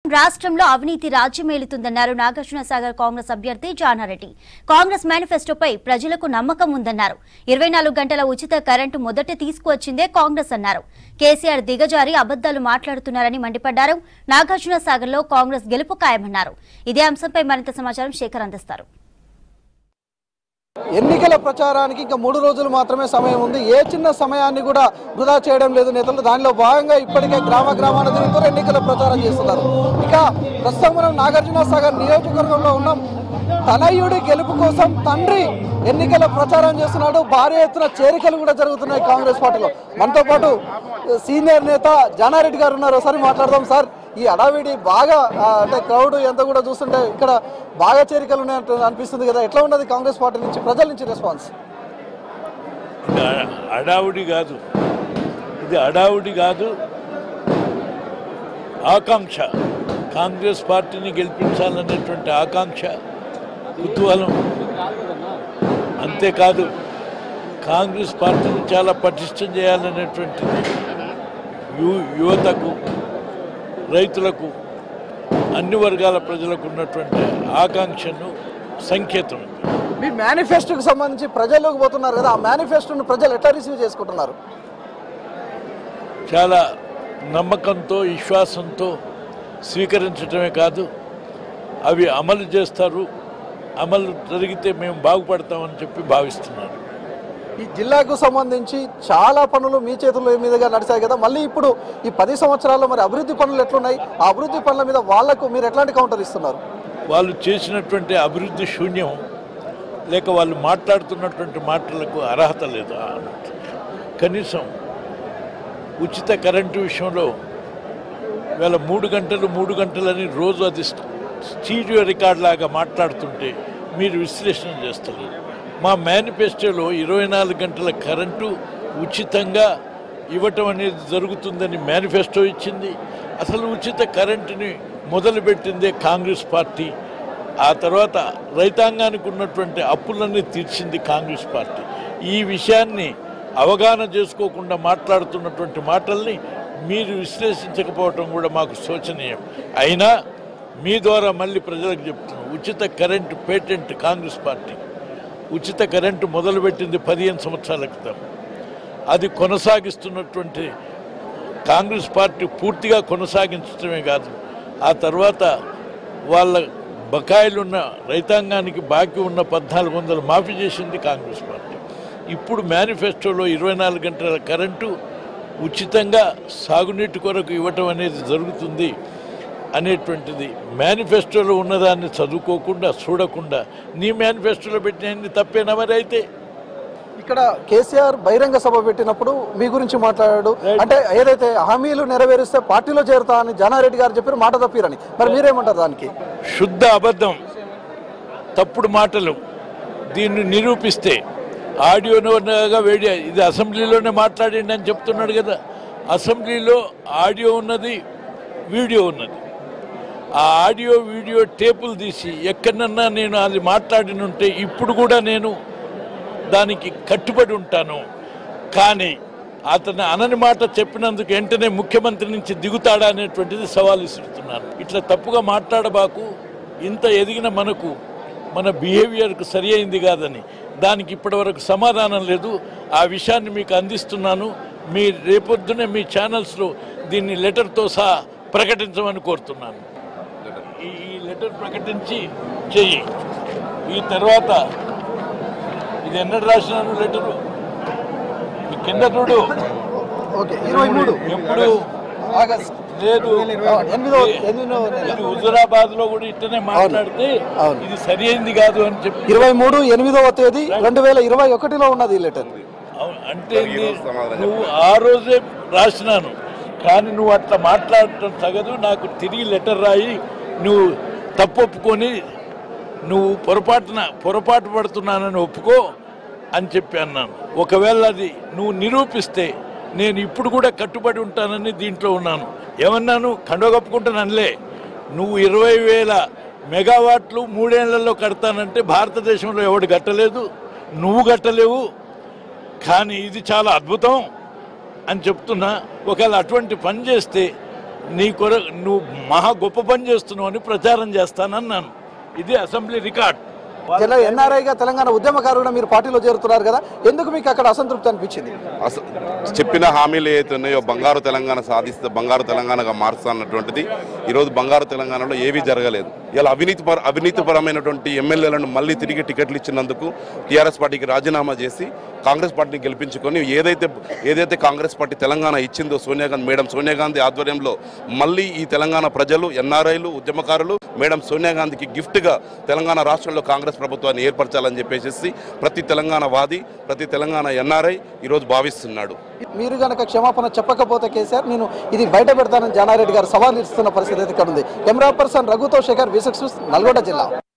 రాష్ట్రంలో అవినీతి రాజ్యమేలుతుందన్నారు నాగార్జున సాగర్ కాంగ్రెస్ అభ్యర్థి జానారెడ్డి కాంగ్రెస్ మేనిఫెస్టోపై ప్రజలకు నమ్మకం ఉందన్నారు ఇరవై నాలుగు గంటల ఉచిత కరెంటు మొదట తీసుకువచ్చిందే కాంగ్రెస్ అన్నారు కేసీఆర్ దిగజారి అబద్దాలు మాట్లాడుతున్నారని మండిపడ్డారు నాగార్జున సాగర్లో కాంగ్రెస్ గెలుపు ఖాయమన్నారు ఇదే అంశంపై మరింత సమాచారం శేఖర్ అందిస్తారు ఎన్నికల ప్రచారానికి ఇంకా మూడు రోజులు మాత్రమే సమయం ఉంది ఏ చిన్న సమయాన్ని కూడా వృధా చేయడం లేదు నేతలు దానిలో భాగంగా ఇప్పటికే గ్రామ గ్రామాల తిరుగుతూ ఎన్నికల ప్రచారం చేస్తున్నారు ఇక ప్రస్తుతం మనం నాగార్జున సాగర్ నియోజకవర్గంలో ఉన్నాం తనయుడి గెలుపు కోసం తండ్రి ఎన్నికల ప్రచారం చేస్తున్నాడు భారీ ఎత్తున చేరికలు కూడా జరుగుతున్నాయి కాంగ్రెస్ పార్టీలో మనతో పాటు సీనియర్ నేత జానారెడ్డి గారు ఉన్నారు ఒకసారి మాట్లాడదాం సార్ ఈ అడావిడి బాగా ఆ, అంటే క్రౌడ్ ఎంత కూడా చూస్తుంటే ఇక్కడ బాగా చేరికలు ఉన్నాయంటూ అనిపిస్తుంది కదా ఎట్లా ఉన్నది కాంగ్రెస్ పార్టీ నుంచి ప్రజల నుంచి రెస్పాన్స్ ఇది అ- అడావుడి కాదు ఇది అడావుడి కాదు ఆకాంక్ష కాంగ్రెస్ పార్టీని గెలిపించాలనేటువంటి ఆకాంక్ష కుతూహలం అంతేకాదు కాంగ్రెస్ పార్టీని చాలా పటిష్టం చేయాలనేటువంటిది యు యువతకు రైతులకు అన్ని వర్గాల ప్రజలకు ఉన్నటువంటి ఆకాంక్షను సంకేతం ఇది. మీ మేనిఫెస్టోకి సంబంధించి ప్రజల్లోకి పోతున్నారు కదా ఆ మేనిఫెస్టోను ప్రజలు ఎట్లా రిసీవ్ చేసుకుంటున్నారు చాలా నమ్మకంతో విశ్వాసంతో స్వీకరించడమే కాదు అవి అమలు చేస్తారు అమలు జరిగితే మేము బాగుపడతామని చెప్పి భావిస్తున్నాను ఈ జిల్లాకు సంబంధించి చాలా పనులు మీ చేతుల్లో మీదుగా నడిచాయి కదా మళ్ళీ ఇప్పుడు ఈ పది సంవత్సరాల్లో మరి అభివృద్ధి పనులు ఎట్లున్నాయి ఆ అభివృద్ధి పనుల మీద వాళ్లకు మీరు ఎట్లాంటి కౌంటర్ ఇస్తున్నారు వాళ్ళు చేసినటువంటి అభివృద్ధి శూన్యం లేక వాళ్ళు మాట్లాడుతున్నటువంటి మాటలకు అర్హత లేదు అన్నట్టు. కనీసం ఉచిత కరెంటు విషయంలో ఇవాళ మూడు గంటలు మూడు గంటలని రోజు అది స్టీరియో రికార్డ్ లాగా మాట్లాడుతుంటే మీరు విశ్లేషణ చేస్తారు మా మేనిఫెస్టోలో ఇరవై నాలుగు గంటల కరెంటు ఉచితంగా ఇవ్వటం అనేది జరుగుతుందని మేనిఫెస్టో ఇచ్చింది అసలు ఉచిత కరెంటుని మొదలుపెట్టిందే కాంగ్రెస్ పార్టీ ఆ తర్వాత రైతాంగానికి ఉన్నటువంటి అప్పులన్నీ తీర్చింది కాంగ్రెస్ పార్టీ ఈ విషయాన్ని అవగాహన చేసుకోకుండా మాట్లాడుతున్నటువంటి మాటల్ని మీరు విశ్లేషించకపోవటం కూడా మాకు శోచనీయం అయినా మీ ద్వారా మళ్ళీ ప్రజలకు చెప్తున్నాం ఉచిత కరెంటు పేటెంట్ కాంగ్రెస్ పార్టీ ఉచిత కరెంటు మొదలుపెట్టింది పదిహేను సంవత్సరాల క్రితం అది కొనసాగిస్తున్నటువంటి కాంగ్రెస్ పార్టీ పూర్తిగా కొనసాగించడమే కాదు ఆ తర్వాత వాళ్ళ బకాయిలున్న రైతాంగానికి బాకీ ఉన్న పద్నాలుగు వందలు మాఫీ చేసింది కాంగ్రెస్ పార్టీ ఇప్పుడు మేనిఫెస్టోలో ఇరవై నాలుగు గంటల కరెంటు ఉచితంగా సాగునీటి కొరకు ఇవ్వటం అనేది జరుగుతుంది అనేటువంటిది మేనిఫెస్టోలో ఉన్నదాన్ని చదువుకోకుండా చూడకుండా నీ మేనిఫెస్టోలో పెట్టిన తప్పేనా మరి అయితే ఇక్కడ కేసీఆర్ బహిరంగ సభ పెట్టినప్పుడు మీ గురించి మాట్లాడాడు అంటే ఏదైతే హామీలు నెరవేరిస్తే పార్టీలో చేరుతా అని జానారెడ్డి గారు చెప్పారు మాట తప్పిరని మరి మీరేమంటారు దానికి శుద్ధ తప్పుడు మాటలు దీన్ని నిరూపిస్తే ఆడియోగా వేడి ఇది అసెంబ్లీలోనే మాట్లాడిండి అని చెప్తున్నాడు కదా అసెంబ్లీలో ఆడియో ఉన్నది వీడియో ఉన్నది ఆ ఆడియో వీడియో టేపులు తీసి ఎక్కడన్నా నేను అది మాట్లాడినుంటే ఇప్పుడు కూడా నేను దానికి కట్టుబడి ఉంటాను కానీ అతను అనని మాట చెప్పినందుకు వెంటనే ముఖ్యమంత్రి నుంచి దిగుతాడా అనేటువంటిది సవాల్ విసురుతున్నాను ఇట్లా తప్పుగా మాట్లాడబాకు ఇంత ఎదిగిన మనకు మన బిహేవియర్కు సరి అయింది కాదని దానికి ఇప్పటివరకు సమాధానం లేదు ఆ విషయాన్ని మీకు అందిస్తున్నాను మీ రేపొద్దునే మీ ఛానల్స్లో దీన్ని లెటర్తో సహా ప్రకటించమని కోరుతున్నాను ఈ ఈ లెటర్ ప్రకటించి చెయ్యి ఈ తర్వాత ఇది ఎన్నడు రాసినాను లెటరు ఈ కింద చూడు ఓకే ఇరవై మూడు ఎప్పుడు ఆగస్ట్ లేదు ఎనిమిదో ఎనిమిదో నెల. ఇది హుజురాబాద్ లో కూడా ఇట్టనే మాట్లాడితే అవును. ఇది సరి అయింది కాదు అని చెప్పి ఇరవై మూడు ఎనిమిదవ తేదీ రెండు వేల ఇరవై ఒకటిలో ఉన్నది ఈ లెటర్ అవును, అంటే ఇది నువ్వు ఆ రోజే రాసినాను కానీ నువ్వు అట్లా మాట్లాడటం తగదు నాకు తిరిగి లెటర్ రాయి నువ్వు తప్పు ఒప్పుకొని నువ్వు పొరపాటున పొరపాటు పడుతున్నానని ఒప్పుకో అని చెప్పి అన్నాను ఒకవేళ అది నువ్వు నిరూపిస్తే నేను ఇప్పుడు కూడా కట్టుబడి ఉంటానని దీంట్లో ఉన్నాను ఏమన్నాను కండవ కప్పుకుంటాననిలే నువ్వు ఇరవై వేల మెగావాట్లు మూడేళ్లలో కడతానంటే భారతదేశంలో ఎవడు కట్టలేదు నువ్వు కట్టలేవు కానీ ఇది చాలా అద్భుతం అని చెప్తున్నా ఒకవేళ అటువంటి పని చేస్తే నీ కొర నువ్వు మహా గొప్ప పని చేస్తున్నావు అని ప్రచారం చేస్తానన్నాను ఇది అసెంబ్లీ రికార్డ్ జిల్లా ఎన్ఆర్ఐగా తెలంగాణ ఉద్యమకారుడు మీరు పార్టీలో చేరుతున్నారు కదా ఎందుకు మీకు అక్కడ అసంతృప్తి అనిపించింది అస- చెప్పిన హామీలు ఏవైతే ఉన్నాయో బంగారు తెలంగాణ సాధిస్తే బంగారు తెలంగాణగా మారుస్తా అన్నటువంటిది ఈరోజు బంగారు తెలంగాణలో ఏవీ జరగలేదు ఇలా అవినీతి పర అవినీతిపరమైనటువంటి ఎమ్మెల్యేలను మళ్ళీ తిరిగి టికెట్లు ఇచ్చినందుకు టీఆర్ఎస్ పార్టీకి రాజీనామా చేసి కాంగ్రెస్ పార్టీని గెలిపించుకొని ఏదైతే ఏదైతే కాంగ్రెస్ పార్టీ తెలంగాణ ఇచ్చిందో సోనియా గాంధీ మేడం సోనియా గాంధీ ఆధ్వర్యంలో మళ్ళీ ఈ తెలంగాణ ప్రజలు ఎన్ఆర్ఐలు ఉద్యమకారులు మేడం సోనియా గాంధీకి గిఫ్ట్గా తెలంగాణ రాష్ట్రంలో కాంగ్రెస్ ప్రభుత్వాన్ని ఏర్పరచాలని చెప్పేసి ప్రతి తెలంగాణ వాది ప్రతి తెలంగాణ ఎన్ఆర్ఐ ఈరోజు భావిస్తున్నాడు మీరు గనక క్షమాపణ చెప్పకపోతే కేసీఆర్ నేను ఇది బయట పెడతానని జానారెడ్డి గారు సవాల్ ఇస్తున్న పరిస్థితి అయితే ఇక్కడ ఉంది కెమెరా పర్సన్ రఘుతో శేఖర్ విసక్స్ నల్గొండ జిల్లా